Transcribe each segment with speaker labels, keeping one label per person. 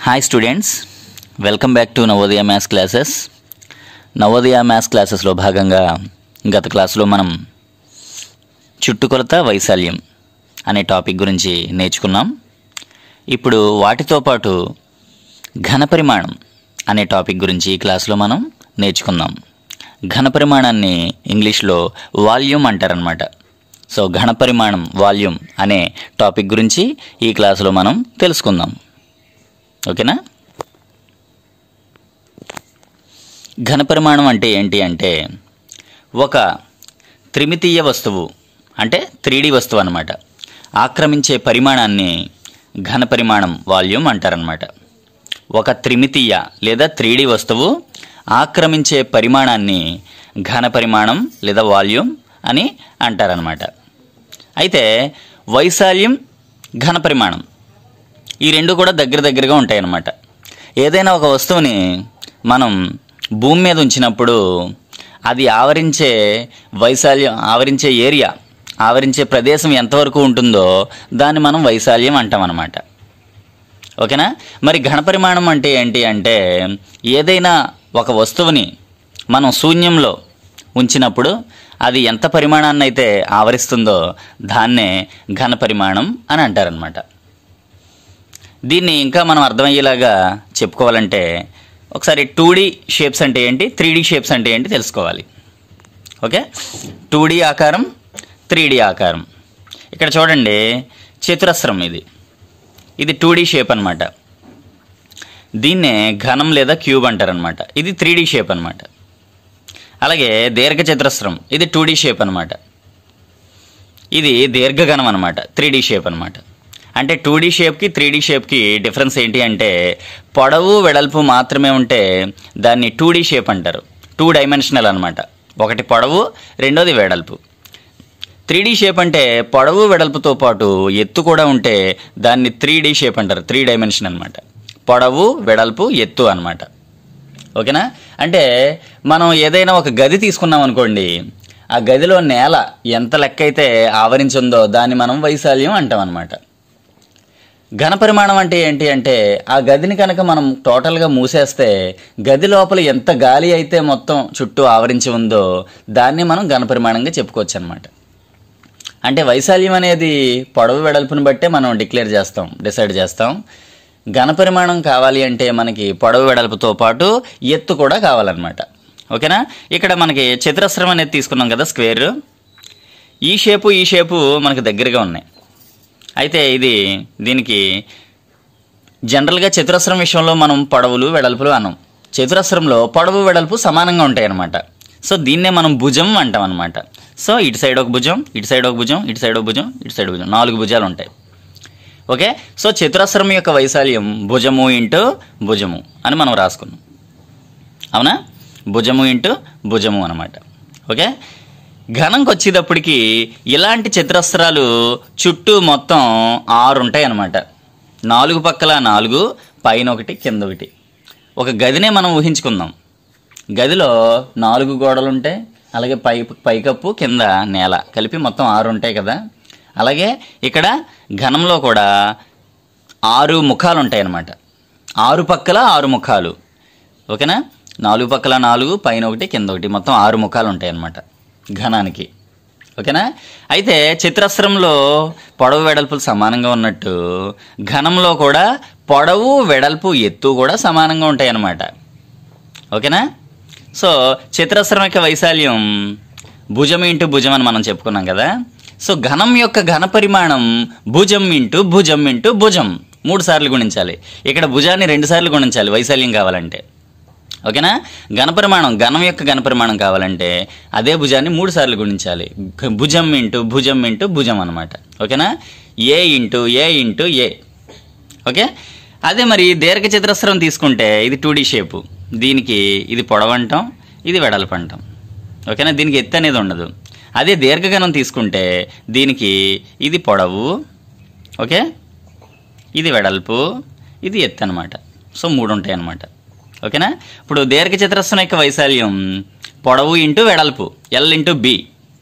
Speaker 1: hi students welcome back to Navodaya maths classes Navodaya maths క్లాసెస్లో భాగంగా గత క్లాసులో మనం చుట్టుకొలత వైశాల్యం అనే టాపిక్ గురించి నేర్చుకున్నాం ఇప్పుడు వాటితో పాటు ఘనపరిమాణం అనే టాపిక్ గురించి ఈ క్లాసులో మనం నేర్చుకుందాం ఘనపరిమాణాన్ని ఇంగ్లీష్లో వాల్యూమ్ అంటారనమాట సో ఘనపరిమాణం వాల్యూమ్ అనే టాపిక్ గురించి ఈ క్లాసులో మనం తెలుసుకుందాం ఓకేనా ఘనపరిమాణం అంటే ఏంటి అంటే ఒక త్రిమితీయ వస్తువు అంటే త్రీడీ వస్తువు అనమాట ఆక్రమించే పరిమాణాన్ని ఘనపరిమాణం వాల్యూమ్ అంటారనమాట ఒక త్రిమితీయ లేదా త్రీడీ వస్తువు ఆక్రమించే పరిమాణాన్ని ఘనపరిమాణం లేదా వాల్యూమ్ అని అంటారనమాట అయితే వైశాల్యం ఘనపరిమాణం ఈ రెండు కూడా దగ్గర దగ్గరగా ఉంటాయి అన్నమాట ఏదైనా ఒక వస్తువుని మనం భూమి మీద ఉంచినప్పుడు అది ఆవరించే వైశాల్యం ఆవరించే ఏరియా ఆవరించే ప్రదేశం ఎంతవరకు ఉంటుందో దాన్ని మనం వైశాల్యం అంటాం అన్నమాట ఓకేనా మరి ఘనపరిమాణం అంటే ఏంటి అంటే ఏదైనా ఒక వస్తువుని మనం శూన్యంలో ఉంచినప్పుడు అది ఎంత పరిమాణాన్ని అయితే ఆవరిస్తుందో దాన్నే ఘనపరిమాణం అని అంటారనమాట దీన్ని ఇంకా మనం అర్థమయ్యేలాగా చెప్పుకోవాలంటే ఒకసారి టూ డీ షేప్స్ అంటే ఏంటి త్రీ డీ షేప్స్ అంటే ఏంటి తెలుసుకోవాలి ఓకే టూ డీ ఆకారం త్రీ డీ ఆకారం ఇక్కడ చూడండి చతురస్రం ఇది ఇది టూ డీ షేప్ అనమాట దీన్నే ఘనం లేదా క్యూబ్ అంటారనమాట ఇది త్రీ డీ షేప్ అనమాట అలాగే దీర్ఘ చతురస్రం ఇది టూ డీ షేప్ అనమాట ఇది దీర్ఘఘనం అనమాట త్రీ డీ షేప్ అనమాట అంటే టూ డీ షేప్కి త్రీ డీ షేప్కి డిఫరెన్స్ ఏంటి అంటే పొడవు వెడల్పు మాత్రమే ఉంటే దాన్ని టూ డీ షేప్ అంటారు టూ డైమెన్షనల్ అనమాట ఒకటి పొడవు రెండోది వెడల్పు త్రీ డీ షేప్ అంటే పొడవు వెడల్పుతో పాటు ఎత్తు కూడా ఉంటే దాన్ని త్రీ డీ షేప్ అంటారు త్రీ డైమెన్షన్ అనమాట పొడవు వెడల్పు ఎత్తు అనమాట ఓకేనా అంటే మనం ఏదైనా ఒక గది తీసుకున్నాం అనుకోండి ఆ గదిలో నేల ఎంత లెక్క అయితే ఆవరించిందో దాన్ని మనం వైశాల్యం అంటాం అనమాట ఘనపరిమాణం అంటే ఏంటి అంటే ఆ గదిని కనుక మనం టోటల్గా మూసేస్తే గది లోపల ఎంత గాలి అయితే మొత్తం చుట్టూ ఆవరించి ఉందో దాన్ని మనం ఘనపరిమాణంగా చెప్పుకోవచ్చు అనమాట అంటే వైశాల్యం అనేది పొడవు వెడల్పుని బట్టే మనం డిక్లేర్ చేస్తాం డిసైడ్ చేస్తాం ఘనపరిమాణం కావాలి అంటే మనకి పొడవు వెడల్పుతో పాటు ఎత్తు కూడా కావాలన్నమాట ఓకేనా ఇక్కడ మనకి చతురస్రం అనేది తీసుకున్నాం కదా స్క్వేర్ ఈ షేపు ఈ షేపు మనకు దగ్గరగా ఉన్నాయి అయితే ఇది దీనికి జనరల్గా చతురస్రం విషయంలో మనం పొడవులు వెడల్పులు అన్నాం చతురస్రంలో పొడవు వెడల్పు సమానంగా ఉంటాయి అన్నమాట సో దీన్నే మనం భుజం అంటాం అనమాట సో ఇటు సైడ్ ఒక భుజం ఇటు సైడ్ ఒక భుజం ఇటు సైడ్ ఒక భుజం ఇటు సైడ్ భుజం నాలుగు భుజాలు ఉంటాయి ఓకే సో చతురస్రం యొక్క వైశాల్యం భుజము ఇంటూ భుజము అని మనం రాసుకున్నాం అవునా భుజము ఇంటూ భుజము అనమాట ఓకే ఘనంకి వచ్చేటప్పటికి ఇలాంటి చతురస్రాలు చుట్టూ మొత్తం ఆరు ఉంటాయి అన్నమాట నాలుగు పక్కల నాలుగు పైన ఒకటి కింద ఒకటి ఒక గదినే మనం ఊహించుకుందాం గదిలో నాలుగు గోడలు ఉంటాయి అలాగే పై పైకప్పు కింద నేల కలిపి మొత్తం ఆరు ఉంటాయి కదా అలాగే ఇక్కడ ఘనంలో కూడా ఆరు ముఖాలు ఉంటాయి అన్నమాట ఆరు పక్కల ఆరు ముఖాలు ఓకేనా నాలుగు పక్కల నాలుగు పైన ఒకటి కింద ఒకటి మొత్తం ఆరు ముఖాలు ఉంటాయి అన్నమాట ఘనానికి ఓకేనా అయితే చిత్రస్త్రంలో పొడవు వెడల్పులు సమానంగా ఉన్నట్టు ఘనంలో కూడా పొడవు వెడల్పు ఎత్తు కూడా సమానంగా ఉంటాయి అన్నమాట ఓకేనా సో చిత్రస్రం యొక్క వైశాల్యం భుజం ఇంటూ భుజం అని మనం చెప్పుకున్నాం కదా సో ఘనం యొక్క ఘన పరిమాణం భుజం ఇంటూ భుజం ఇంటూ భుజం మూడు సార్లు గుణించాలి ఇక్కడ భుజాన్ని రెండు సార్లు గుణించాలి వైశాల్యం కావాలంటే ఓకేనా ఘనపరిమాణం ఘనం యొక్క ఘనపరిమాణం కావాలంటే అదే భుజాన్ని మూడు సార్లు గుణించాలి ఘ- భుజం ఇంటూ భుజం ఇంటూ భుజం అనమాట ఓకేనా A into A into A okay అదే మరి దీర్ఘ చతురస్రం తీసుకుంటే ఇది టూ డీ షేపు దీనికి ఇది పొడవు అంటాం ఇది వెడల్పు అంటాం ఓకేనా దీనికి ఎత్తు అనేది ఉండదు అదే దీర్ఘగణం తీసుకుంటే దీనికి ఇది పొడవు ఓకే ఇది వెడల్పు ఇది ఎత్తు అనమాట సో మూడు ఉంటాయి అనమాట ఓకేనా ఇప్పుడు దీర్ఘ చతురస్రం యొక్క వైశాల్యం పొడవు ఇంటూ వెడల్పు ఎల్ ఇంటూ బి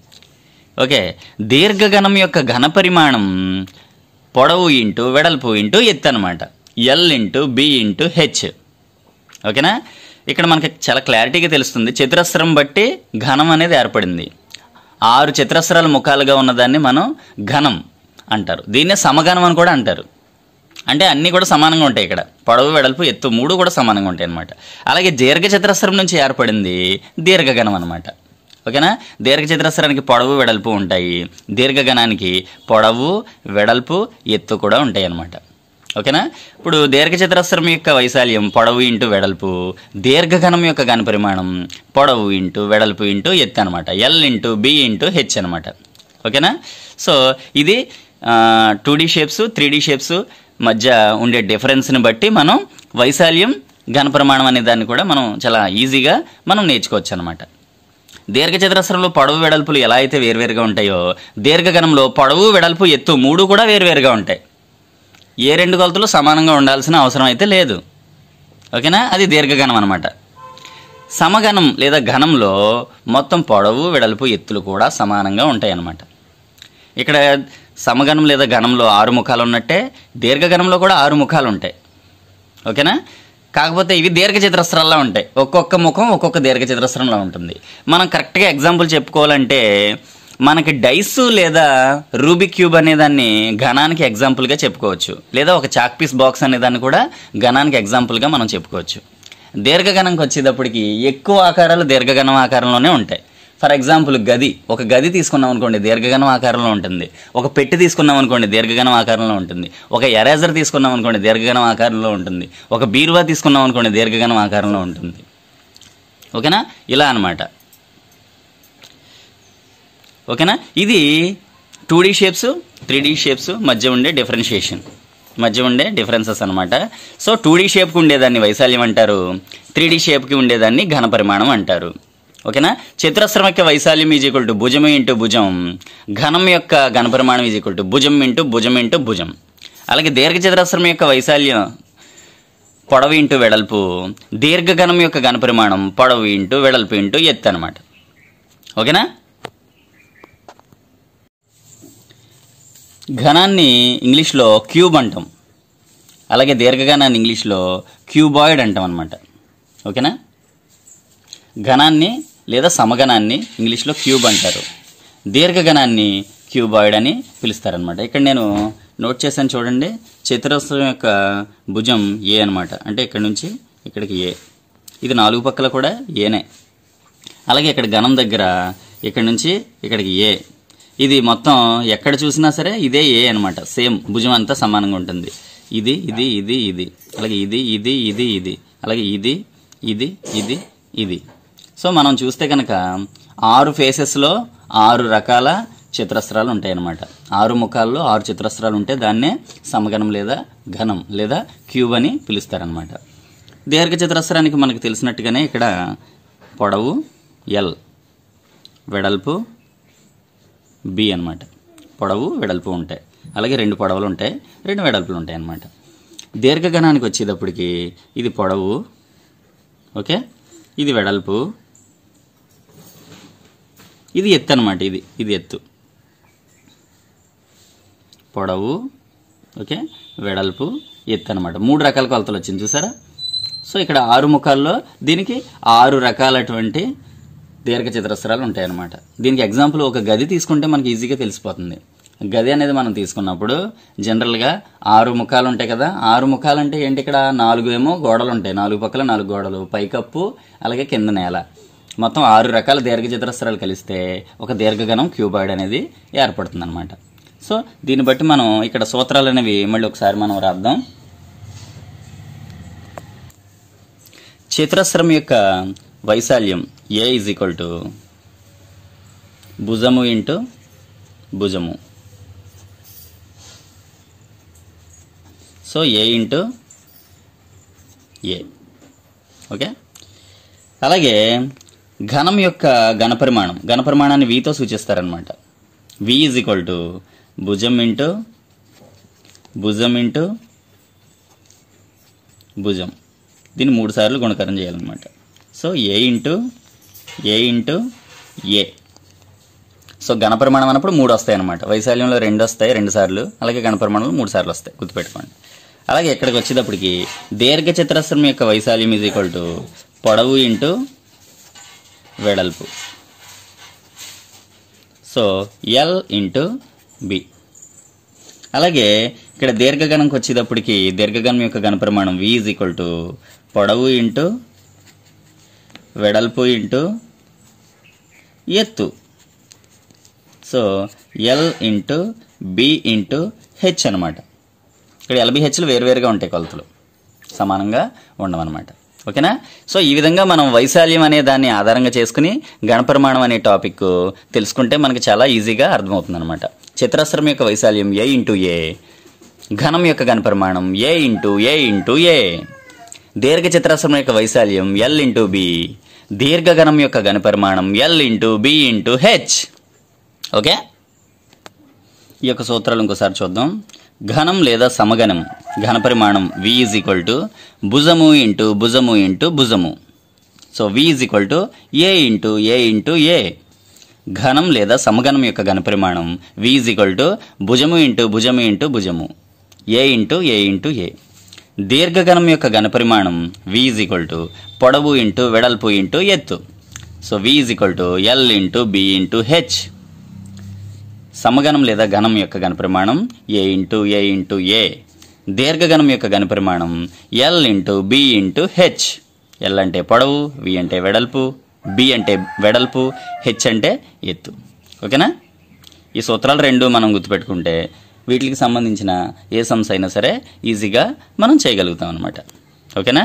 Speaker 1: ఓకే దీర్ఘగణం యొక్క ఘన పరిమాణం పొడవు ఇంటూ వెడల్పు ఇంటూ ఎత్తు అనమాట L into B into H ఓకేనా ఇక్కడ మనకి చాలా క్లారిటీగా తెలుస్తుంది చతురస్రం బట్టి ఘనం అనేది ఏర్పడింది ఆరు చతురస్రాల ముఖాలుగా ఉన్నదాన్ని మనం ఘనం అంటారు దీన్నే సమఘనం అని కూడా అంటారు అంటే అన్నీ కూడా సమానంగా ఉంటాయి ఇక్కడ పొడవు వెడల్పు ఎత్తు మూడు కూడా సమానంగా ఉంటాయి అన్నమాట అలాగే దీర్ఘ చతురస్రం నుంచి ఏర్పడింది దీర్ఘగణం అనమాట ఓకేనా దీర్ఘ చతురస్రానికి పొడవు వెడల్పు ఉంటాయి దీర్ఘగణానికి పొడవు వెడల్పు ఎత్తు కూడా ఉంటాయి అన్నమాట ఓకేనా ఇప్పుడు దీర్ఘచతురస్రం యొక్క వైశాల్యం పొడవు ఇంటూ వెడల్పు దీర్ఘఘనం యొక్క ఘన పరిమాణం పొడవు ఇంటూ వెడల్పు ఇంటూ ఎత్తు అనమాట L into B into H అనమాట ఓకేనా సో ఇది two D shapes three D shapes మధ్య ఉండే డిఫరెన్స్ని బట్టి మనం వైశాల్యం ఘన ప్రమాణం అనే దాన్ని కూడా మనం చాలా ఈజీగా మనం నేర్చుకోవచ్చు అనమాట దీర్ఘచతురస్రంలో పొడవు వెడల్పులు ఎలా అయితే వేరువేరుగా ఉంటాయో దీర్ఘగణంలో పొడవు వెడల్పు ఎత్తు మూడు కూడా వేరువేరుగా ఉంటాయి ఏ రెండు కొలతలు సమానంగా ఉండాల్సిన అవసరం అయితే లేదు ఓకేనా అది దీర్ఘగణం అనమాట సమగణం లేదా ఘనంలో మొత్తం పొడవు వెడల్పు ఎత్తులు కూడా సమానంగా ఉంటాయి అన్నమాట ఇక్కడ సమగణం లేదా ఘనంలో ఆరు ముఖాలు ఉన్నట్టే దీర్ఘగణంలో కూడా ఆరు ముఖాలు ఉంటాయి ఓకేనా కాకపోతే ఇవి దీర్ఘచతురస్రాల్లో ఉంటాయి ఒక్కొక్క ముఖం ఒక్కొక్క దీర్ఘచతురస్రంలో ఉంటుంది మనం కరెక్ట్గా ఎగ్జాంపుల్ చెప్పుకోవాలంటే మనకి డైస్ లేదా రూబిక్ క్యూబ్ అనే దాన్ని ఘనానికి ఎగ్జాంపుల్గా చెప్పుకోవచ్చు లేదా ఒక చాక్ పీస్ బాక్స్ అనే దాన్ని కూడా ఘనానికి ఎగ్జాంపుల్గా మనం చెప్పుకోవచ్చు దీర్ఘగణంకి వచ్చేటప్పటికి ఎక్కువ ఆకారాలు దీర్ఘగణం ఆకారంలోనే ఉంటాయి ఫర్ ఎగ్జాంపుల్ గది ఒక గది తీసుకున్నాం అనుకోండి దీర్ఘగణం ఆకారంలో ఉంటుంది ఒక పెట్టి తీసుకున్నాం అనుకోండి దీర్ఘగణం ఆకారంలో ఉంటుంది ఒక ఎరేజర్ తీసుకున్నాం అనుకోండి దీర్ఘగణం ఆకారంలో ఉంటుంది ఒక బీరువా తీసుకున్నాం అనుకోండి దీర్ఘగణం ఆకారంలో ఉంటుంది ఓకేనా ఇలా అన్నమాట ఓకేనా ఇది two D shapes three D shapes మధ్య ఉండే డిఫరెన్షియేషన్ మధ్య ఉండే డిఫరెన్సెస్ అనమాట సో టూ డీ షేప్కి ఉండేదాన్ని వైశాల్యం అంటారు త్రీ డీ షేప్కి ఉండేదాన్ని ఘన పరిమాణం అంటారు ఓకేనా చతురస్రం యొక్క వైశాల్యం ఈజ్ ఈక్వల్ టు భుజం ఇంటూ భుజం ఘనం యొక్క ఘన పరిమాణం ఈజ్ ఈక్వల్ టు భుజం ఇంటూ భుజం ఇంటూ భుజం అలాగే దీర్ఘ చతురస్రం యొక్క వైశాల్యం పొడవు ఇంటూ వెడల్పు దీర్ఘఘనం యొక్క ఘన పరిమాణం పొడవు ఇంటూ వెడల్పు ఇంటూ ఎత్తు అనమాట ఓకేనా ఘనాన్ని ఇంగ్లీష్లో క్యూబ్ అంటాం అలాగే దీర్ఘఘనాన్ని ఇంగ్లీష్లో క్యూబాయిడ్ అంటాం అనమాట ఓకేనా ఘనాన్ని లేదా సమగణాన్ని ఇంగ్లీష్లో క్యూబ్ అంటారు దీర్ఘగణాన్ని క్యూబాయిడ్ అని పిలుస్తారనమాట ఇక్కడ నేను నోట్ చేశాను చూడండి చతురస్రం యొక్క భుజం ఏ అనమాట అంటే ఇక్కడ నుంచి ఇక్కడికి ఏ ఇది నాలుగు పక్కల కూడా ఏనే అలాగే ఇక్కడ ఘనం దగ్గర ఇక్కడ నుంచి ఇక్కడికి ఏ ఇది మొత్తం ఎక్కడ చూసినా సరే ఇదే ఏ అనమాట సేమ్ భుజం అంతా సమానంగా ఉంటుంది ఇది ఇది ఇది ఇది అలాగే ఇది ఇది ఇది ఇది అలాగే ఇది ఇది ఇది ఇది సో మనం చూస్తే కనుక ఆరు ఫేసెస్లో ఆరు రకాల చతురస్రాలు ఉంటాయన్నమాట ఆరు ముఖాల్లో ఆరు చతురస్రాలు ఉంటే దాన్నే సమగణం లేదా ఘనం లేదా క్యూబ్ అని పిలుస్తారనమాట దీర్ఘ చతురస్రానికి మనకు తెలిసినట్టుగానే ఇక్కడ పొడవు ఎల్ వెడల్పు బి అన్నమాట పొడవు వెడల్పు ఉంటాయి అలాగే రెండు పొడవులు ఉంటాయి రెండు వెడల్పులు ఉంటాయి అన్నమాట దీర్ఘగణానికి వచ్చేటప్పటికి ఇది పొడవు ఓకే ఇది వెడల్పు ఇది ఎత్తు అనమాట ఇది ఇది ఎత్తు పొడవు ఓకే వెడల్పు ఎత్తు అనమాట మూడు రకాల కొలతలు వచ్చింది చూసారా సో ఇక్కడ ఆరు ముఖాల్లో దీనికి ఆరు రకాలటువంటి దీర్ఘ చతురస్రాలు ఉంటాయన్నమాట దీనికి ఎగ్జాంపుల్ ఒక గది తీసుకుంటే మనకి ఈజీగా తెలిసిపోతుంది గది అనేది మనం తీసుకున్నప్పుడు జనరల్గా ఆరు ముఖాలు ఉంటాయి కదా ఆరు ముఖాలు అంటే ఏంటి ఇక్కడ నాలుగు ఏమో గోడలు ఉంటాయి నాలుగు పక్కల నాలుగు గోడలు పైకప్పు అలాగే కింద నేల మొత్తం ఆరు రకాల దీర్ఘ చతురస్రాలు కలిస్తే ఒక దీర్ఘగణం క్యూబాయిడ్ అనేది ఏర్పడుతుంది అనమాట సో దీన్ని బట్టి మనం ఇక్కడ సూత్రాలు అనేవి మళ్ళీ ఒకసారి మనం రాద్దాం చతురస్రం యొక్క వైశాల్యం ఏ ఈజ్ ఈక్వల్ టు భుజము ఇంటూ భుజము so A into A okay అలాగే ఘనం యొక్క ఘనపరిమాణం ఘనపరిమాణాన్ని వీతో సూచిస్తారనమాట వి ఈజ్ ఈక్వల్ టు భుజం ఇంటూ భుజం ఇంటూ భుజం దీన్ని మూడు సార్లు గుణకారం చేయాలన్నమాట so A into A into A so ఘనపరిమాణం అన్నప్పుడు మూడు వస్తాయి అనమాట వైశాల్యంలో రెండు వస్తాయి రెండు సార్లు అలాగే ఘనపరిమాణంలో మూడు సార్లు వస్తాయి గుర్తుపెట్టుకోండి అలాగే ఇక్కడికి వచ్చేటప్పటికి దీర్ఘ చతురస్రం యొక్క వైశాల్యం ఈజ్ ఈక్వల్ టు పొడవు ఇంటూ వెడల్పు సో ఎల్ ఇంటూ బి అలాగే ఇక్కడ దీర్ఘగణంకి వచ్చేటప్పటికి దీర్ఘగణం యొక్క ఘనప్రమాణం వి ఈజ్ ఈక్వల్ టు పొడవు ఇంటూ వెడల్పు ఇంటూ ఎత్తు so L into B into H అనమాట ఇక్కడ ఎల్బిహెచ్లు వేరువేరుగా ఉంటాయి కొలతలు సమానంగా ఉండవన్నమాట ఓకేనా సో ఈ విధంగా మనం వైశాల్యం అనే దాన్ని ఆధారంగా చేసుకుని గణపరిమాణం అనే టాపిక్ తెలుసుకుంటే మనకి చాలా ఈజీగా అర్థమవుతుంది అనమాట చిత్రాస్త్రం యొక్క వైశాల్యం ఏ ఇంటూ ఏ ఘనం యొక్క గణపరిమాణం ఏ ఇంటూ ఏ ఇంటూ ఏ దీర్ఘ చిత్రాస్త్రం యొక్క వైశాల్యం ఎల్ ఇంటూ బి దీర్ఘగణం యొక్క గణపరిమాణం L into B into H okay ఈ యొక్క సూత్రాలు ఇంకోసారి చూద్దాం ఘనం లేదా సమగణం ఘనపరిమాణం వి ఈజ్ ఈక్వల్ టు భుజము ఇంటూ భుజము ఇంటూ భుజము so V is equal to A into A into A ఘనం లేదా సమగణం యొక్క ఘనపరిమాణం వి ఈజ్ ఈక్వల్ టు భుజము ఇంటూ భుజము ఇంటూ భుజము A into A into A దీర్ఘగణం యొక్క ఘనపరిమాణం వి ఈజ్ ఈక్వల్ టు పొడవు ఇంటూ వెడల్పు ఇంటూ ఎత్తు so V is equal to L into B into H సమగణం లేదా ఘనం యొక్క ఘనపరిమాణం ఏ ఇంటూ ఏ ఇంటూ ఏ దీర్ఘగణం యొక్క ఘనపరిమాణం L into B into H L అంటే పొడవు వి అంటే వెడల్పు బి అంటే వెడల్పు హెచ్ అంటే ఎత్తు ఓకేనా ఈ సూత్రాలు రెండు మనం గుర్తుపెట్టుకుంటే వీటికి సంబంధించిన ఏ సమ్స్ అయినా సరే ఈజీగా మనం చేయగలుగుతాం అనమాట ఓకేనా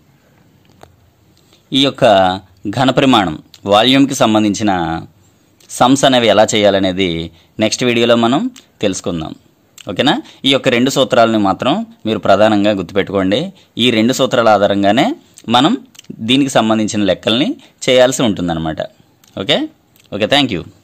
Speaker 1: ఈ యొక్క ఘనపరిమాణం వాల్యూమ్కి సంబంధించిన సమ్స్ అనేవి ఎలా చేయాలనేది నెక్స్ట్ వీడియోలో మనం తెలుసుకుందాం ఓకేనా ఈ యొక్క రెండు సూత్రాలను మాత్రం మీరు ప్రధానంగా గుర్తుపెట్టుకోండి ఈ రెండు సూత్రాల ఆధారంగానే మనం దీనికి సంబంధించిన లెక్కల్ని చేయాల్సి ఉంటుందన్నమాట ఓకే ఓకే థ్యాంక్ యూ